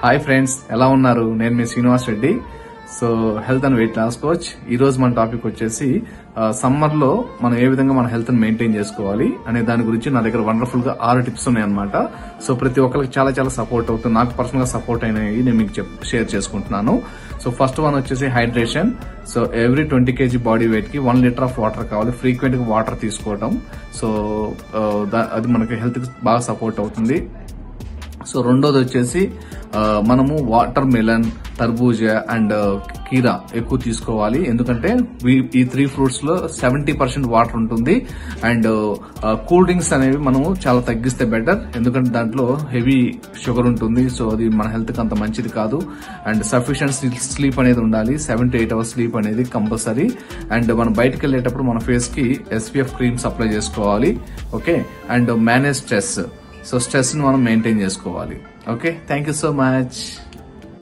hi friends ఎలా ఉన్నారు నేను మీ Srinivas Reddy so health and weight loss coach ఈ రోజు మన టాపిక్ వచ్చేసి సమ్మర్ లో మనం ఏ విధంగా మన హెల్త్ మెయింటైన్ చేసుకోవాలి అనే దాని గురించి నా దగ్గర వండర్ఫుల్ గా ఆరు టిప్స్ ఉన్నాయి అనమాట సో ప్రతి ఒక్కరికి చాలా చాలా సపోర్ట్ అవుతుంది నాకు పర్సనల్ గా సపోర్ట్ అయినవి నేను మీకు షేర్ చేసుకుంటున్నాను సో ఫస్ట్ వన్ వచ్చేసి hydration so every twenty KG body weight కి వన్ లీటర్ ఆఫ్ వాటర్ కావాలి ఫ్రీక్వెంట్ గా వాటర్ తీసుకోవడం సో ఆ, దా- అది మనకి హెల్త్ కి బాగా సపోర్ట్ అవుతుంది సో రెండోది వచ్చేసి ఆ, మనము వాటర్ మెలన్ తర్బూజా అండ్ కీరా ఎక్కువ తీసుకోవాలి ఎందుకంటే వీ- ఈ త్రీ ఫ్రూట్స్ లో సెవెంటీ పర్సెంట్ వాటర్ ఉంటుంది అండ్ కూల్ డ్రింక్స్ అనేవి మనము చాలా తగ్గిస్తే బెటర్ ఎందుకంటే దాంట్లో హెవీ షుగర్ ఉంటుంది సో అది మన హెల్త్ కి అంత మంచిది కాదు అండ్ సఫిషియెంట్ స్లీప్ అనేది ఉండాలి seven to eight hours sleep అనేది కంపల్సరీ అండ్ మనం బయటకు వెళ్ళేటప్పుడు మన ఫేస్ కి ఎస్పీఎఫ్ క్రీమ్స్ అప్లై చేసుకోవాలి okay and manage stress so stress ని మనం మెయింటైన్ చేసుకోవాలి okay thank you so much